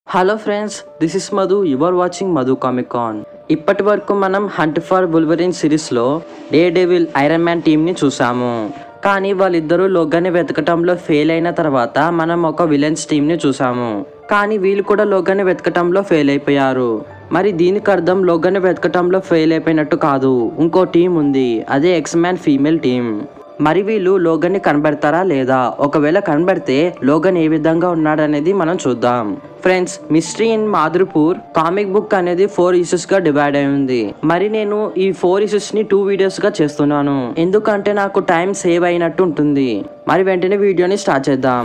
Hello friends this is Madhu your watching Madhu comic con ఇప్పటి వరకు మనం హంట్ ఫర్ బుల్వరిన్ సిరీస్లో డే డెవిల్ ఐరన్ మ్యాన్ టీంని చూసాము కానీ వాళ్ళిద్దరూ లోగాన్ని వెతకటంలో ఫెయిల్ అయిన తర్వాత మనం ఒక విలన్స్ టీంని చూసాము కానీ వీళ్ళు కూడా లోగాన్ని వెతకటంలో ఫెయిల్ అయిపోయారు మరి దీనికి అర్థం లోగాన్ని వెతకటంలో ఫెయిల్ అయిపోయినట్టు కాదు ఇంకో టీం ఉంది అదే ఎక్స్ మ్యాన్ ఫీమేల్ టీం మరి వీళ్ళు లోగన్ని కనబడతారా లేదా ఒకవేళ కనబడితే లోగన్ ఏ విధంగా ఉన్నాడనేది మనం చూద్దాం friends mystery in Madripoor comic book అనేది ఫోర్ ఇష్యూస్ గా డివైడ్ అయి ఉంది మరి నేను ఈ ఫోర్ ఇష్యూస్ ని టూ వీడియోస్ గా చేస్తున్నాను ఎందుకంటే నాకు టైం సేవ్ అయినట్టు ఉంటుంది మరి వెంటనే వీడియోని స్టార్ట్ చేద్దాం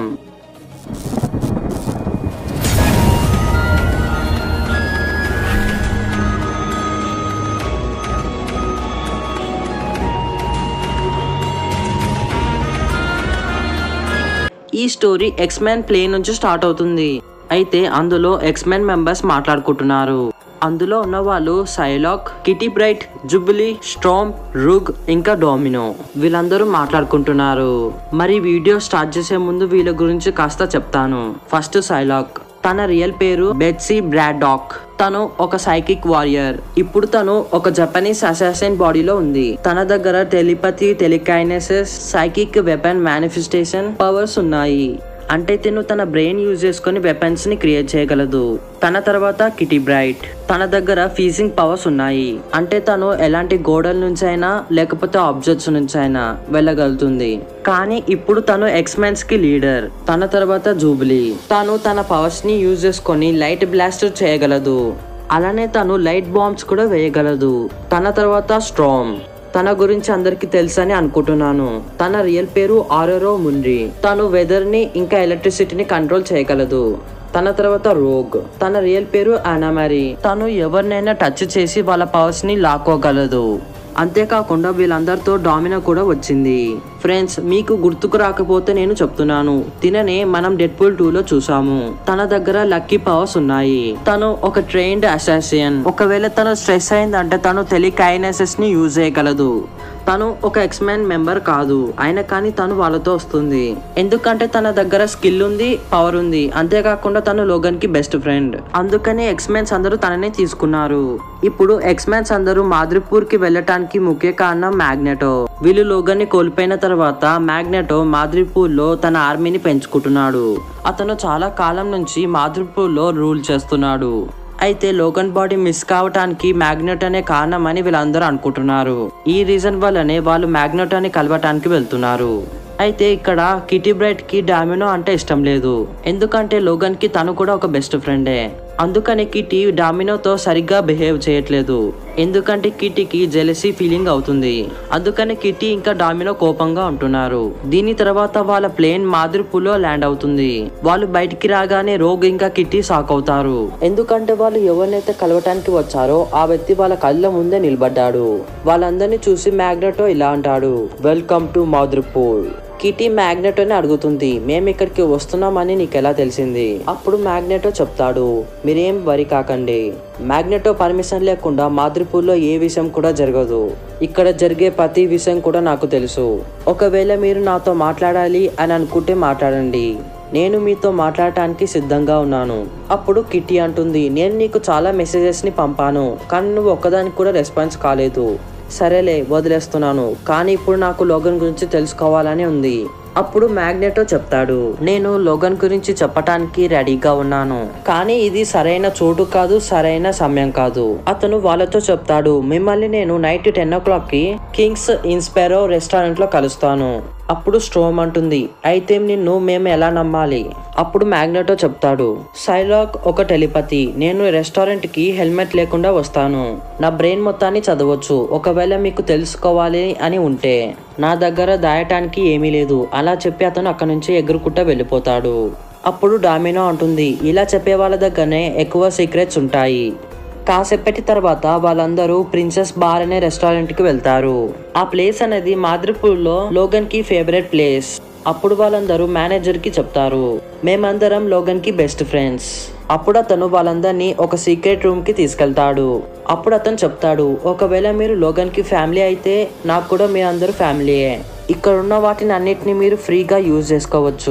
ఈ స్టోరీ ఎక్స్ మ్యాన్ ప్లే నుంచి స్టార్ట్ అవుతుంది అయితే అందులో ఎక్స్ మ్యాన్ మెంబర్స్ మాట్లాడుకుంటున్నారు అందులో ఉన్న వాళ్ళు Psylocke Kitty Pryde Jubilee Storm Rogue ఇంకా డోమినో వీళ్ళందరూ మాట్లాడుకుంటున్నారు మరి వీడియో స్టార్ట్ చేసే ముందు వీళ్ళ గురించి కాస్త చెప్తాను ఫస్ట్ సైలాక్ తన రియల్ పేరు బెట్సీ బ్రాడాక్ తను ఒక సైకిక్ వారియర్ ఇప్పుడు తను ఒక జపనీస్ అసాసిన్ బాడీలో ఉంది తన దగ్గర telepathy telekinesis psychic weapon manifestation powers ఉన్నాయి అంటే తిను తన బ్రెయిన్ యూజ్ చేసుకుని వెపన్స్ ని క్రియేట్ చేయగలదు తన తర్వాత కిటీ బ్రైట్ తన దగ్గర ఫీజింగ్ పవర్స్ ఉన్నాయి అంటే తను ఎలాంటి గోడల నుంచి అయినా లేకపోతే ఆబ్జెక్ట్స్ నుంచి అయినా వెళ్ళగలుగుతుంది కానీ ఇప్పుడు తను ఎక్స్మెన్స్ కి లీడర్ తన తర్వాత జూబ్లీ తను తన పవర్స్ ని యూజ్ చేసుకొని లైట్ బ్లాస్ట్ చేయగలదు అలానే తను లైట్ బాంబ్స్ కూడా వేయగలదు తన తర్వాత స్ట్రామ్ తన గురించి అందరికి తెలుసని అనుకుంటున్నాను తన రియల్ పేరు ఆరోరో మున్రి తను వెదర్ ని ఇంకా ఎలక్ట్రిసిటీని కంట్రోల్ చేయగలదు తన తర్వాత రోగ్ తన రియల్ పేరు అనామరి తను ఎవరినైనా టచ్ చేసి వాళ్ళ పవర్స్ ని లాక్కోగలదు అంతేకాకుండా వీళ్ళందరితో డామినో కూడా వచ్చింది ఫ్రెండ్స్ మీకు గుర్తుకు రాకపోతే నేను చెప్తున్నాను తిననే మనం డెడ్ పూల్ టూ లో చూసాము తన దగ్గర లక్కీ పవర్స్ ఉన్నాయి తను ఒక ట్రైన్డ్ అసాసియన్ ఒకవేళ తను స్ట్రెస్ అయిందంటే తను టెలికైనెసెస్ ని యూజ్ చేయగలదు తను ఒక ఎక్స్మెన్ మెంబర్ కాదు అయినా కానీ తను వాళ్ళతో వస్తుంది ఎందుకంటే తన దగ్గర స్కిల్ ఉంది పవర్ ఉంది అంతేకాకుండా తను లోగన్ కి బెస్ట్ ఫ్రెండ్ అందుకని ఎక్స్మెన్స్ అందరూ తననే తీసుకున్నారు ఇప్పుడు ఎక్స్మెన్స్ అందరూ మాద్రిపూర్ కి వెళ్ళటానికి ముఖ్య కారణం మ్యాగ్నెటో వీళ్ళు లోగన్ ని కోల్పోయిన తర్వాత మ్యాగ్నెటో మాద్రిపూర్ లో తన ఆర్మీని పెంచుకుంటున్నాడు అతను చాలా కాలం నుంచి మాద్రిపూర్ లో రూల్ చేస్తున్నాడు అయితే లోగన్ బాడీ మిస్ కావటానికి మ్యాగ్నెట్ అనే కారణం అని వీళ్ళందరూ అనుకుంటున్నారు ఈ రీజన్ వల్లనే వాళ్ళు మ్యాగ్నెట్ అని కలవటానికి వెళ్తున్నారు అయితే ఇక్కడ కిటీ బ్రైట్ కి డామినో అంటే ఇష్టం లేదు ఎందుకంటే లోగన్ కి తను కూడా ఒక బెస్ట్ ఫ్రెండే అందుకని కిటీ డామినోతో సరిగ్గా బిహేవ్ చేయట్లేదు ఎందుకంటే కిటీకి జెలసీ ఫీలింగ్ అవుతుంది అందుకని కిటీ ఇంకా డామినో కోపంగా ఉంటున్నారు దీని తర్వాత వాళ్ళ ప్లేన్ మాదిరిపులో ల్యాండ్ అవుతుంది వాళ్ళు బయటికి రాగానే రోగ్ ఇంకా కిటీ షాక్ అవుతారు ఎందుకంటే వాళ్ళు ఎవరినైతే కలవటానికి వచ్చారో ఆ వ్యక్తి వాళ్ళ కళ్ళ ముందే నిలబడ్డాడు వాళ్ళందరినీ చూసి మ్యాగ్నెటో ఇలా అంటాడు వెల్కమ్ టు మాదిరిపూర్ కిటీ మ్యాగ్నెటోని అడుగుతుంది మేము ఇక్కడికి వస్తున్నామని నీకు ఎలా తెలిసింది అప్పుడు మ్యాగ్నెటో చెప్తాడు మీరేం వరి కాకండి మ్యాగ్నెటో పర్మిషన్ లేకుండా మాద్రిపూర్లో ఏ విషయం కూడా జరగదు ఇక్కడ జరిగే ప్రతి విషయం కూడా నాకు తెలుసు ఒకవేళ మీరు నాతో మాట్లాడాలి అని అనుకుంటే మాట్లాడండి నేను మీతో మాట్లాడటానికి సిద్ధంగా ఉన్నాను అప్పుడు కిట్టి అంటుంది నేను నీకు చాలా మెసేజెస్ ని పంపాను కానీ నువ్వు ఒక్కదానికి కూడా రెస్పాన్స్ కాలేదు సరేలే వదిలేస్తున్నాను కానీ ఇప్పుడు నాకు లోగన్ గురించి తెలుసుకోవాలని ఉంది అప్పుడు మ్యాగ్నెటో చెప్తాడు నేను లోగన్ గురించి చెప్పటానికి రెడీగా ఉన్నాను కానీ ఇది సరైన చోటు కాదు సరైన సమయం కాదు అతను వాళ్ళతో చెప్తాడు మిమ్మల్ని నేను night ten o'clock కింగ్స్ ఇన్స్పెరో రెస్టారెంట్ లో కలుస్తాను అప్పుడు స్ట్రోమ్ అంటుంది అయితే నిన్ను మేము ఎలా నమ్మాలి అప్పుడు మ్యాగ్నెటో చెప్తాడు సైలాక్ ఒక టెలిపతి నేను రెస్టారెంట్ కి హెల్మెట్ లేకుండా వస్తాను నా బ్రెయిన్ మొత్తాన్ని చదవచ్చు ఒకవేళ మీకు తెలుసుకోవాలి అని ఉంటే నా దగ్గర దాయటానికి ఏమీ లేదు అలా చెప్పి అతను అక్కడి నుంచి ఎగురుకుంటా వెళ్ళిపోతాడు అప్పుడు డామినో అంటుంది ఇలా చెప్పే వాళ్ళ దగ్గరనే ఎక్కువ సీక్రెట్స్ ఉంటాయి కాసేపటి తర్వాత వాళ్ళందరూ ప్రిన్సెస్ బార్ అనే రెస్టారెంట్ కి వెళ్తారు ఆ ప్లేస్ అనేది మాద్రిపూర్లో లోగన్ కి ఫేవరెట్ ప్లేస్ అప్పుడు వాళ్ళందరూ మేనేజర్ కి చెప్తారు మేమందరం లోగన్ కి బెస్ట్ ఫ్రెండ్స్ అప్పుడు అతను వాళ్ళందరినీ ఒక సీక్రెట్ రూమ్ కి తీసుకెళ్తాడు అప్పుడు అతను చెప్తాడు ఒకవేళ మీరు లోగన్ కి ఫ్యామిలీ అయితే నాకు కూడా మీ అందరూ ఫ్యామిలీయే ఇక్కడ ఉన్న వాటిని అన్నిటిని మీరు ఫ్రీగా యూజ్ చేసుకోవచ్చు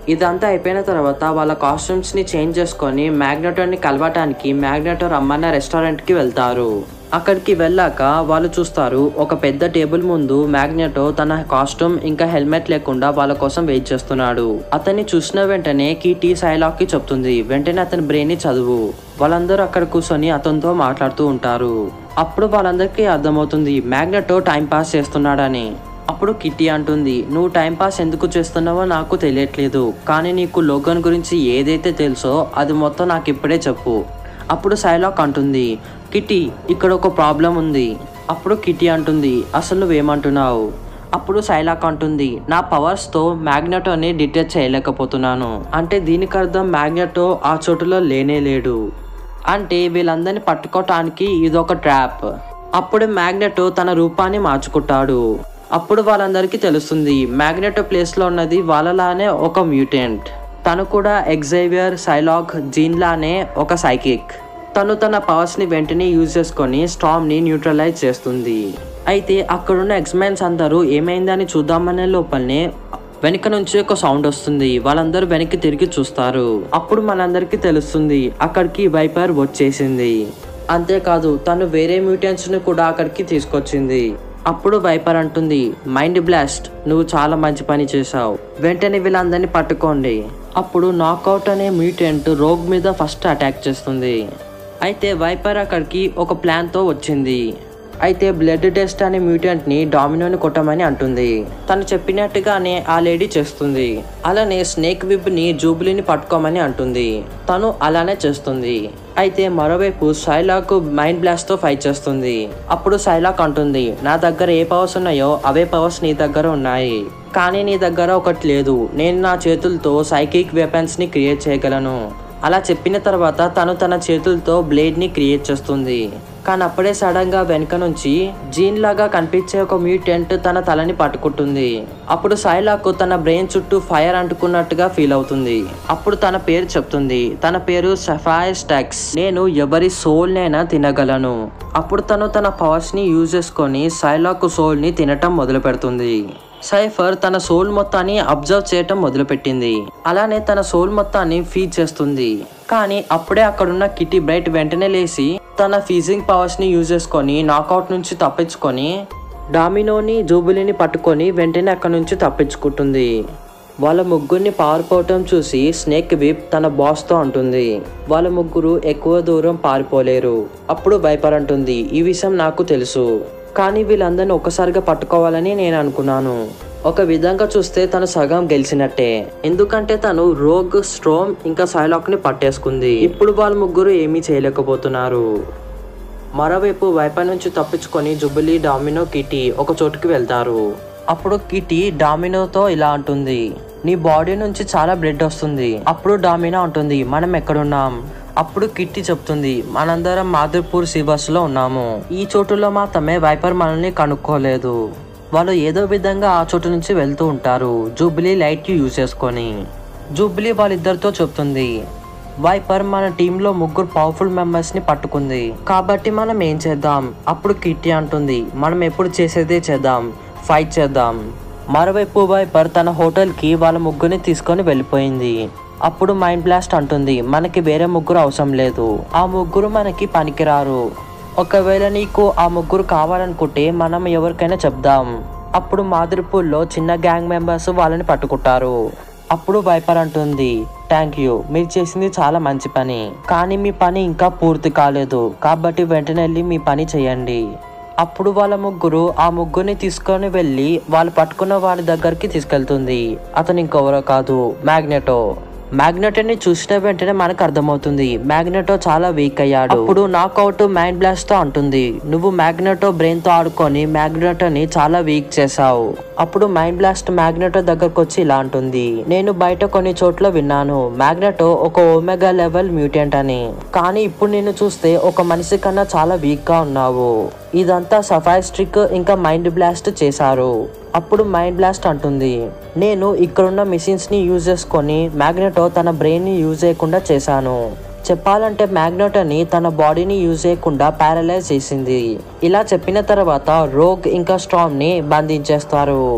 ఇదంతా అయిపోయిన తర్వాత వాళ్ళ కాస్ట్యూమ్స్ ని చేంజ్ చేసుకొని మ్యాగ్నెటోని కలవటానికి మ్యాగ్నెటో రమ్మన్న రెస్టారెంట్ కి వెళ్తారు అక్కడికి వెళ్ళాక వాళ్ళు చూస్తారు ఒక పెద్ద టేబుల్ ముందు మ్యాగ్నెటో తన కాస్ట్యూమ్ ఇంకా హెల్మెట్ లేకుండా వాళ్ళ కోసం వెయిట్ చేస్తున్నాడు అతన్ని చూసిన వెంటనే కీటీ సైలాక్ కి చెప్తుంది వెంటనే అతని బ్రెయిన్ ని చదువు వాళ్ళందరూ అక్కడ కూర్చొని అతనితో మాట్లాడుతూ ఉంటారు అప్పుడు వాళ్ళందరికీ అర్థమవుతుంది మ్యాగ్నెటో టైం పాస్ చేస్తున్నాడని అప్పుడు కిట్టి అంటుంది నువ్వు టైం పాస్ ఎందుకు చేస్తున్నావో నాకు తెలియట్లేదు కానీ నీకు లోగన్ గురించి ఏదైతే తెలుసో అది మొత్తం నాకు ఇప్పుడే చెప్పు అప్పుడు సైలాక్ అంటుంది కిట్టి ఇక్కడ ఒక ప్రాబ్లం ఉంది అప్పుడు కిట్టి అంటుంది అసలు నువ్వేమంటున్నావు అప్పుడు సైలాక్ అంటుంది నా పవర్స్తో మ్యాగ్నెటోని డిటెక్ట్ చేయలేకపోతున్నాను అంటే దీనికి అర్థం మ్యాగ్నెటో ఆ చోటులో లేనే లేడు అంటే వీళ్ళందరినీ పట్టుకోవటానికి ఇదొక ట్రాప్ అప్పుడు మ్యాగ్నెటో తన రూపాన్ని మార్చుకుంటాడు అప్పుడు వాళ్ళందరికీ తెలుస్తుంది మ్యాగ్నెటో ప్లేస్లో ఉన్నది వాళ్ళలానే ఒక మ్యూటెంట్ తను కూడా ఎగ్జైవియర్ సైలాగ్ జీన్ లానే ఒక సైకిక్ తను తన పవర్స్ ని వెంటనే యూజ్ చేసుకొని స్టామ్ ని న్యూట్రలైజ్ చేస్తుంది అయితే అక్కడున్న ఎక్స్మెన్స్ అందరూ ఏమైందని చూద్దామనే లోపలనే వెనక నుంచి ఒక సౌండ్ వస్తుంది వాళ్ళందరూ వెనక్కి తిరిగి చూస్తారు అప్పుడు మనందరికీ తెలుస్తుంది అక్కడికి వైపర్ వచ్చేసింది అంతేకాదు తను వేరే మ్యూటెంట్స్ ని కూడా అక్కడికి తీసుకొచ్చింది అప్పుడు వైపర్ అంటుంది మైండ్ బ్లాస్ట్ నువ్వు చాలా మంచి పని చేశావు వెంటనే వీళ్ళందరినీ పట్టుకోండి అప్పుడు నాకౌట్ అనే మ్యూటెంట్ రోగ్ మీద ఫస్ట్ అటాక్ చేస్తుంది అయితే వైపర్ అక్కడికి ఒక ప్లాన్తో వచ్చింది అయితే బ్లడ్ టెస్ట్ అనే మ్యూటెంట్ ని డామినోని కొట్టమని అంటుంది తను చెప్పినట్టుగానే ఆ లేడీ చేస్తుంది అలానే స్నేక్ విబ్ ని జూబిలీని పట్టుకోమని అంటుంది తను అలానే చేస్తుంది అయితే మరోవైపు సైలాక్ మైండ్ బ్లాస్ట్ తో ఫైట్ చేస్తుంది అప్పుడు సైలాక్ అంటుంది నా దగ్గర ఏ పవర్స్ ఉన్నాయో అవే పవర్స్ నీ దగ్గర ఉన్నాయి కానీ నీ దగ్గర ఒకటి లేదు నేను నా చేతులతో సైకిక్ వెపన్స్ ని క్రియేట్ చేయగలను అలా చెప్పిన తర్వాత తను తన చేతులతో బ్లేడ్ ని క్రియేట్ చేస్తుంది కానీ అప్పుడే సడన్ గా వెనక నుంచి జీన్ లాగా కనిపించే ఒక మ్యూటెంట్ తన తలని పట్టుకుంటుంది అప్పుడు సైలాకు తన బ్రెయిన్ చుట్టూ ఫైర్ అంటుకున్నట్టుగా ఫీల్ అవుతుంది అప్పుడు తన పేరు చెప్తుంది తన పేరు సఫాయస్ టాక్స్ నేను ఎవరి సోల్ నైనా తినగలను అప్పుడు తను తన పవర్స్ ని యూజ్ చేసుకొని సైలాక్ సోల్ ని తినటం మొదలు పెడుతుంది సైఫర్ తన సోల్ మొత్తాన్ని అబ్జర్వ్ చేయటం మొదలుపెట్టింది అలానే తన సోల్ మొత్తాన్ని ఫీడ్ చేస్తుంది కానీ అప్పుడే అక్కడున్న కిటీ బ్రైట్ వెంటనే లేచి తన ఫీజింగ్ పవర్స్ ని యూజ్ చేసుకొని నాకౌట్ నుంచి తప్పించుకొని డామినోని జూబిలీని పట్టుకొని వెంటనే అక్కడ నుంచి తప్పించుకుంటుంది వాళ్ళ ముగ్గురిని పారిపోవటం చూసి స్నేక్ విప్ తన బాస్తో అంటుంది వాళ్ళ ముగ్గురు ఎక్కువ దూరం పారిపోలేరు అప్పుడు వైపర్ అంటుంది ఈ విషయం నాకు తెలుసు కానీ వీళ్ళందరినీ ఒక్కసారిగా పట్టుకోవాలని నేను అనుకున్నాను ఒక విధంగా చూస్తే తను సగం గెలిచినట్టే ఎందుకంటే తను రోగ్ స్ట్రోమ్ ఇంకా సైలాక్ ని పట్టేసుకుంది ఇప్పుడు వాళ్ళ ముగ్గురు ఏమీ చేయలేకపోతున్నారు మరోవైపు వైపర్ నుంచి తప్పించుకొని జుబిలీ డామినో కిటీ ఒక చోటుకి వెళ్తారు అప్పుడు కిటీ డామినోతో ఇలా అంటుంది నీ బాడీ నుంచి చాలా బ్లడ్ వస్తుంది అప్పుడు డామినో అంటుంది మనం ఎక్కడున్నాం అప్పుడు కిట్టి చెప్తుంది మనందరం మాధుర్పూర్ సిబస్ లో ఉన్నాము ఈ చోటులో మాత్రమే వైపర్ మనల్ని కనుక్కోలేదు వాళ్ళు ఏదో విధంగా ఆ చోటు నుంచి వెళ్తూ ఉంటారు జూబిలీ లైట్ యూజ్ చేసుకొని జూబిలీ వాళ్ళిద్దరితో చెప్తుంది వైపర్ మన టీంలో ముగ్గురు పవర్ఫుల్ మెంబర్స్ ని పట్టుకుంది కాబట్టి మనం ఏం చేద్దాం అప్పుడు కిట్టి అంటుంది మనం ఎప్పుడు చేసేదే చేద్దాం ఫైట్ చేద్దాం మరోవైపు వైపర్ తన హోటల్ కి వాళ్ళ ముగ్గురిని తీసుకొని వెళ్ళిపోయింది అప్పుడు మైండ్ బ్లాస్ట్ అంటుంది మనకి వేరే ముగ్గురు అవసరం లేదు ఆ ముగ్గురు మనకి పనికిరారు ఒకవేళ నీకు ఆ ముగ్గురు కావాలనుకుంటే మనం ఎవరికైనా చెప్దాం అప్పుడు మాదిరిపూల్లో చిన్న గ్యాంగ్ మెంబర్స్ వాళ్ళని పట్టుకుంటారు అప్పుడు వైపర్ అంటుంది థ్యాంక్ యూ మీరు చేసింది చాలా మంచి పని కానీ మీ పని ఇంకా పూర్తి కాలేదు కాబట్టి వెంటనే వెళ్ళి మీ పని చేయండి అప్పుడు వాళ్ళ ముగ్గురు ఆ ముగ్గురిని తీసుకొని వెళ్ళి వాళ్ళు పట్టుకున్న వాడి దగ్గరికి తీసుకెళ్తుంది అతను ఇంకెవరో కాదు మ్యాగ్నెటో మ్యాగ్నెటోని చూసిన వెంటనే మనకు అర్థమవుతుంది మ్యాగ్నెటో చాలా వీక్ అయ్యాడు అప్పుడు నాకౌట్ మైండ్ బ్లాస్ట్ తో అంటుంది నువ్వు మ్యాగ్నెటో బ్రెయిన్ తో ఆడుకొని మ్యాగ్నెటోని చాలా వీక్ చేసావు అప్పుడు మైండ్ బ్లాస్ట్ మ్యాగ్నెటో దగ్గరకు వచ్చి ఇలా అంటుంది నేను బయట కొన్ని చోట్ల విన్నాను మ్యాగ్నెటో ఒక ఓమెగా లెవెల్ మ్యూటెంట్ అని కానీ ఇప్పుడు నేను చూస్తే ఒక మనిషి కన్నా చాలా వీక్ గా ఉన్నావు ఇదంతా సఫాయిస్ట్రిక్ ఇంకా మైండ్ బ్లాస్ట్ చేశారు అప్పుడు మైండ్ బ్లాస్ట్ అంటుంది నేను ఇక్కడున్న మిషన్స్ ని యూజ్ చేసుకొని మ్యాగ్నెటో తన బ్రెయిన్ ని యూజ్ చేయకుండా చేశాను చెప్పాలంటే మ్యాగ్నెటోని తన బాడీని యూజ్ చేయకుండా ప్యారలైజ్ చేసింది ఇలా చెప్పిన తర్వాత రోగ్ ఇంకా స్టామ్ ని బంధించేస్తారు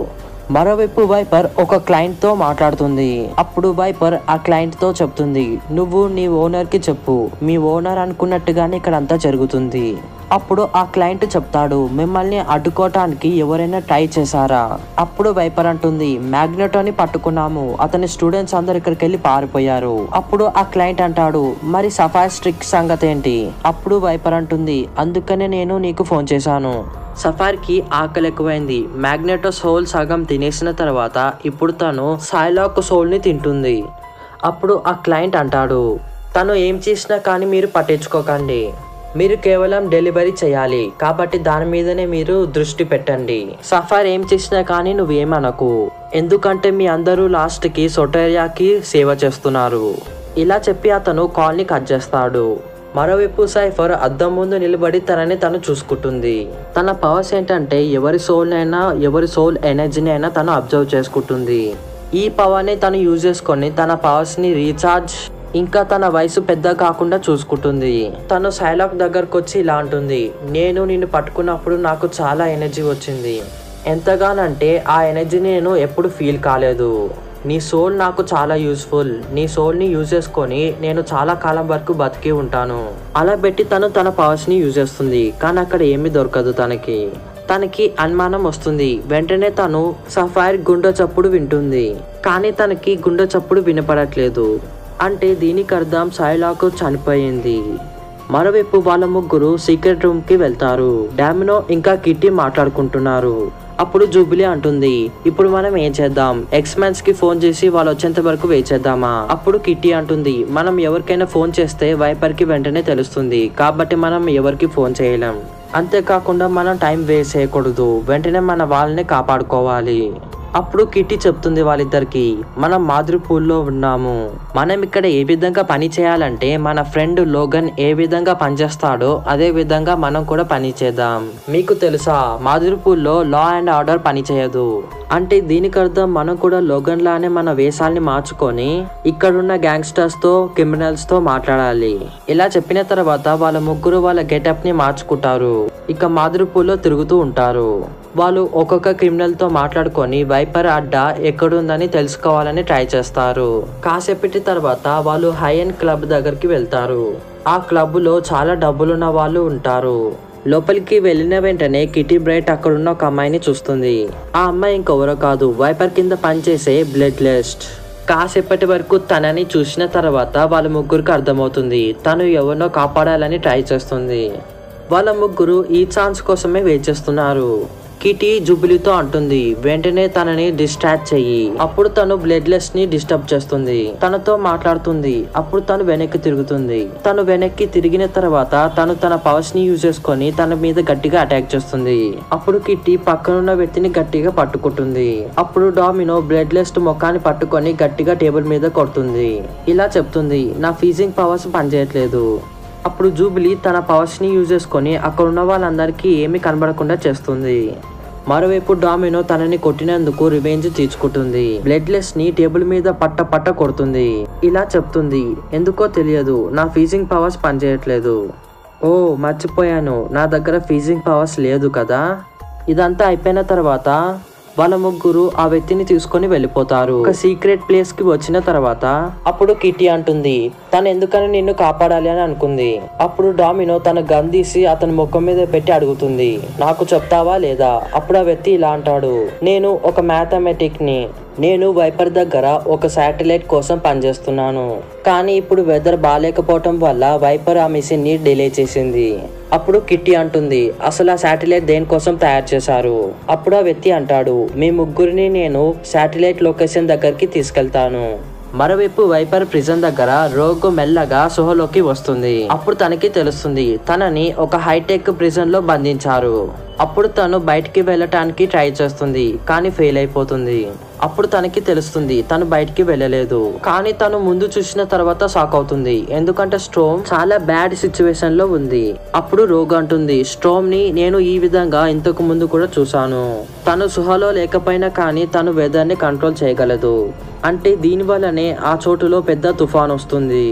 మరోవైపు వైపర్ ఒక క్లయింట్ తో మాట్లాడుతుంది అప్పుడు వైపర్ ఆ క్లయింట్ తో చెప్తుంది నువ్వు నీ ఓనర్ కి చెప్పు మీ ఓనర్ అనుకున్నట్టుగానే ఇక్కడ అంతా జరుగుతుంది అప్పుడు ఆ క్లయింట్ చెప్తాడు మిమ్మల్ని అడ్డుకోవటానికి ఎవరైనా ట్రై చేశారా అప్పుడు వైపర్ అంటుంది మ్యాగ్నెటోని పట్టుకున్నాము అతని స్టూడెంట్స్ అందరు ఇక్కడికి వెళ్ళి పారిపోయారు అప్పుడు ఆ క్లయింట్ అంటాడు మరి సఫాయి స్ట్రిక్ సంగతి ఏంటి అప్పుడు వైపర్ అంటుంది అందుకనే నేను నీకు ఫోన్ చేశాను సఫార్కి ఆకలి ఎక్కువైంది మ్యాగ్నెటో సోల్ సగం తినేసిన తర్వాత ఇప్పుడు తను సాయిలాక్ సోల్ని తింటుంది అప్పుడు ఆ క్లయింట్ అంటాడు తను ఏం చేసినా కానీ మీరు పట్టించుకోకండి మీరు కేవలం డెలివరీ చేయాలి కాబట్టి దాని మీదనే మీరు దృష్టి పెట్టండి సఫార్ ఏం చేసినా కానీ నువ్వేమనకు ఎందుకంటే మీ అందరూ లాస్ట్కి సొటేరియాకి సేవ చేస్తున్నారు ఇలా చెప్పి అతను కాల్ని కట్ చేస్తాడు మరోవైపు సైఫర్ అద్దం ముందు నిలబడి తనని తను చూసుకుంటుంది తన పవర్స్ ఏంటంటే ఎవరి సోల్ అయినా ఎవరి సోల్ ఎనర్జీని అయినా తను అబ్జర్వ్ చేసుకుంటుంది ఈ పవర్ని తను యూజ్ చేసుకొని తన పవర్స్ ని రీఛార్జ్ ఇంకా తన వయసు పెద్ద కాకుండా చూసుకుంటుంది తను సైలాక్ దగ్గరకు వచ్చి ఇలా అంటుంది నేను నిన్ను పట్టుకున్నప్పుడు నాకు చాలా ఎనర్జీ వచ్చింది ఎంతగానంటే ఆ ఎనర్జీని నేను ఎప్పుడు ఫీల్ కాలేదు నీ సోల్ నాకు చాలా యూస్ఫుల్ నీ సోల్ని యూజ్ చేసుకొని నేను చాలా కాలం వరకు బతికి ఉంటాను అలా పెట్టి తను తన పవర్స్ని యూజ్ చేస్తుంది కానీ అక్కడ ఏమీ దొరకదు తనకి తనకి అనుమానం వస్తుంది వెంటనే తను సఫైర్ గుండె చప్పుడు వింటుంది కానీ తనకి గుండె చప్పుడు వినపడట్లేదు అంటే దీనికి అర్థం సాయిలాకు చనిపోయింది మరోవైపు వాళ్ళ ముగ్గురు సీక్రెట్ రూమ్ కి వెళ్తారు డామినో ఇంకా కిట్టి మాట్లాడుకుంటున్నారు అప్పుడు జూబిలీ అంటుంది ఇప్పుడు మనం ఏం చేద్దాం ఎక్స్మెన్స్ కి ఫోన్ చేసి వాళ్ళు వచ్చేంత వరకు వెయిట్ చేద్దామా అప్పుడు కిట్టి అంటుంది మనం ఎవరికైనా ఫోన్ చేస్తే వైపర్ కి వెంటనే తెలుస్తుంది కాబట్టి మనం ఎవరికి ఫోన్ చేయలేం అంతేకాకుండా మనం టైం వేస్ట్ చేయకూడదు వెంటనే మన వాళ్ళని కాపాడుకోవాలి అప్పుడు కిట్టి చెప్తుంది వాళ్ళిద్దరికి మనం మాధురిపూల్లో ఉన్నాము మనం ఇక్కడ ఏ విధంగా పని చేయాలంటే మన ఫ్రెండ్ లోగన్ ఏ విధంగా పనిచేస్తాడో అదే విధంగా మనం కూడా పని చేద్దాం మీకు తెలుసా మాధురిపూల్లో లా అండ్ ఆర్డర్ పని చేయదు అంటే దీనికి అర్థం మనం కూడా లోగన్ లానే మన వేషాల్ని మార్చుకొని ఇక్కడున్న గ్యాంగ్స్టర్స్ తో క్రిమినల్స్ తో మాట్లాడాలి ఇలా చెప్పిన తర్వాత వాళ్ళ ముగ్గురు వాళ్ళ గెటప్ ని మార్చుకుంటారు ఇక మాధురిపూల్లో తిరుగుతూ ఉంటారు వాళ్ళు ఒక్కొక్క క్రిమినల్ తో మాట్లాడుకొని వైపర్ అడ్డ ఎక్కడుందని తెలుసుకోవాలని ట్రై చేస్తారు కాసేపటి తర్వాత వాళ్ళు హై అండ్ క్లబ్ దగ్గరికి వెళ్తారు ఆ క్లబ్ లో చాలా డబ్బులున్న వాళ్ళు ఉంటారు లోపలికి వెళ్ళిన వెంటనే కిటీ బ్రైట్ అక్కడున్న ఒక అమ్మాయిని చూస్తుంది ఆ అమ్మాయి ఇంకెవరో కాదు వైపర్ కింద పనిచేసే బ్లడ్ లెస్ట్ కాసేపటి వరకు తనని చూసిన తర్వాత వాళ్ళ ముగ్గురికి అర్థమవుతుంది తను ఎవరినో కాపాడాలని ట్రై చేస్తుంది వాళ్ళ ముగ్గురు ఈ ఛాన్స్ కోసమే వెయిట్ చేస్తున్నారు కిటీ జుబిలీతో అంటుంది వెంటనే తనని డిస్ట్రాక్ట్ చెయ్యి అప్పుడు తను బ్లడ్లెస్ ని డిస్టర్బ్ చేస్తుంది తనతో మాట్లాడుతుంది అప్పుడు తను వెనక్కి తిరుగుతుంది తను వెనక్కి తిరిగిన తర్వాత తను తన పవర్స్ ని యూజ్ చేసుకొని తన మీద గట్టిగా అటాక్ చేస్తుంది అప్పుడు కిట్టి పక్కనున్న వ్యక్తిని గట్టిగా పట్టుకుంటుంది అప్పుడు డామినో బ్లడ్లెస్ ముఖాన్ని పట్టుకొని గట్టిగా టేబుల్ మీద కొడుతుంది ఇలా చెప్తుంది నా ఫీజింగ్ పవర్స్ పనిచేయట్లేదు అప్పుడు జూబిలీ తన పవర్స్ని యూజ్ చేసుకొని అక్కడ ఉన్న వాళ్ళందరికీ ఏమీ కనబడకుండా చేస్తుంది మరోవైపు డామినో తనని కొట్టినందుకు రివెంజ్ తీర్చుకుంటుంది బ్లడ్లెస్ ని టేబుల్ మీద పట్ట పట్ట కొడుతుంది ఇలా చెప్తుంది ఎందుకో తెలియదు నా ఫీజింగ్ పవర్స్ పనిచేయట్లేదు ఓ మర్చిపోయాను నా దగ్గర ఫీజింగ్ పవర్స్ లేదు కదా ఇదంతా అయిపోయిన తర్వాత వాళ్ళ ముగ్గురు ఆ వ్యక్తిని తీసుకొని వెళ్ళిపోతారు ఒక సీక్రెట్ ప్లేస్ కి వచ్చిన తర్వాత అప్పుడు కిట్టి అంటుంది తను ఎందుకని నిన్ను కాపాడాలి అని అనుకుంది అప్పుడు డామినో తన గన్ తీసి అతని ముఖం మీద పెట్టి అడుగుతుంది నాకు చెప్తావా లేదా అప్పుడు ఆ వ్యక్తి ఇలా అంటాడు నేను ఒక మ్యాథమెటిక్ ని నేను వైపర్ దగ్గర ఒక శాటిలైట్ కోసం పనిచేస్తున్నాను కానీ ఇప్పుడు వెదర్ బాగాలేకపోవటం వల్ల వైపర్ ఆ మిషన్ ని డిలే చేసింది అప్పుడు కిట్టి అంటుంది అసలు ఆ శాటిలైట్ దేనికోసం తయారు చేశారు అప్పుడు ఆ వ్యక్తి అంటాడు మీ ముగ్గురిని నేను శాటిలైట్ లొకేషన్ దగ్గరికి తీసుకెళ్తాను మరోవైపు వైపర్ ప్రిజన్ దగ్గర రోగు మెల్లగా సుహలోకి వస్తుంది అప్పుడు తనకి తెలుస్తుంది తనని ఒక హైటెక్ ప్రిజన్ లో బంధించారు అప్పుడు తను బయటికి వెళ్ళటానికి ట్రై చేస్తుంది కానీ ఫెయిల్ అయిపోతుంది అప్పుడు తనకి తెలుస్తుంది తను బయటికి వెళ్ళలేదు కానీ తను ముందు చూసిన తర్వాత షాక్ అవుతుంది ఎందుకంటే స్ట్రోమ్ చాలా బ్యాడ్ సిచ్యువేషన్ లో ఉంది అప్పుడు రోగ్ అంటుంది స్ట్రోమ్ ని నేను ఈ విధంగా ఇంతకు ముందు కూడా చూశాను తను సుహలో లేకపోయినా కానీ తను వెదర్ ని కంట్రోల్ చేయగలదు అంటే దీని వల్లనే ఆ చోటులో పెద్ద తుఫాన్ వస్తుంది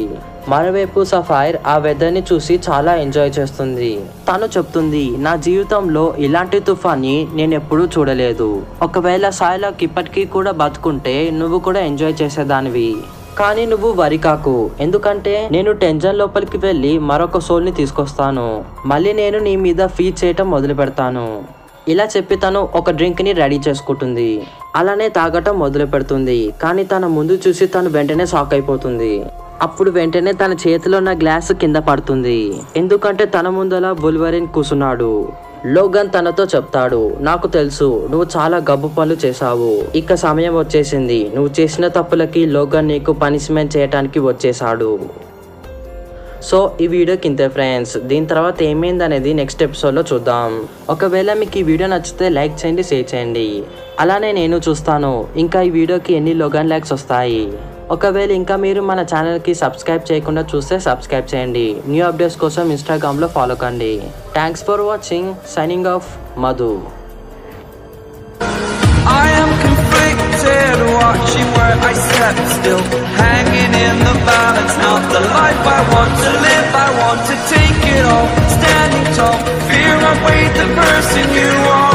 మరోవైపు సఫైర్ ఆ వెదర్ ని చూసి చాలా ఎంజాయ్ చేస్తుంది తను చెప్తుంది నా జీవితంలో ఇలాంటి తుఫాన్ని నేను ఎప్పుడూ చూడలేదు ఒకవేళ సాయిలాక్ ఇప్పటికీ కూడా బతుకుంటే నువ్వు కూడా ఎంజాయ్ చేసేదానివి కానీ నువ్వు వరి కాకు ఎందుకంటే నేను టెన్షన్ లోపలికి వెళ్ళి మరొక సోల్ ని తీసుకొస్తాను మళ్ళీ నేను నీ మీద ఫీడ్ చేయటం మొదలు పెడతాను ఇలా చెప్పి తను ఒక డ్రింక్ ని రెడీ చేసుకుంటుంది అలానే తాగటం మొదలు పెడుతుంది కానీ తన ముందు చూసి తను వెంటనే షాక్ అయిపోతుంది అప్పుడు వెంటనే తన చేతిలో ఉన్న గ్లాస్ కింద పడుతుంది ఎందుకంటే తన ముందల బుల్వరిన్ కూసున్నాడు లోగన్ తనతో చెప్తాడు నాకు తెలుసు నువ్వు చాలా గబ్బు పనులు చేశావు ఇక సమయం వచ్చేసింది నువ్వు చేసిన తప్పులకి లోగన్ నీకు పనిష్మెంట్ చేయటానికి వచ్చేసాడు సో ఈ వీడియోకి ఇంతే ఫ్రెండ్స్ దీని తర్వాత ఏమైంది అనేది నెక్స్ట్ ఎపిసోడ్లో చూద్దాం ఒకవేళ మీకు ఈ వీడియో నచ్చితే లైక్ చేయండి షేర్ చేయండి అలానే నేను చూస్తాను ఇంకా ఈ వీడియోకి ఎన్ని లోగన్ లైక్స్ వస్తాయి ఒకవేళ ఇంకా మీరు మన ఛానల్కి సబ్స్క్రైబ్ చేయకుండా చూస్తే సబ్స్క్రైబ్ చేయండి న్యూ అప్డేట్స్ కోసం ఇన్స్టాగ్రామ్లో ఫాలో కండి thanks for watching signing off Madhu I am conflicted, watching where I step still, hanging in the balance. Not the life I want to live, I want to take it all, standing tall. Fear I weighed the person you are.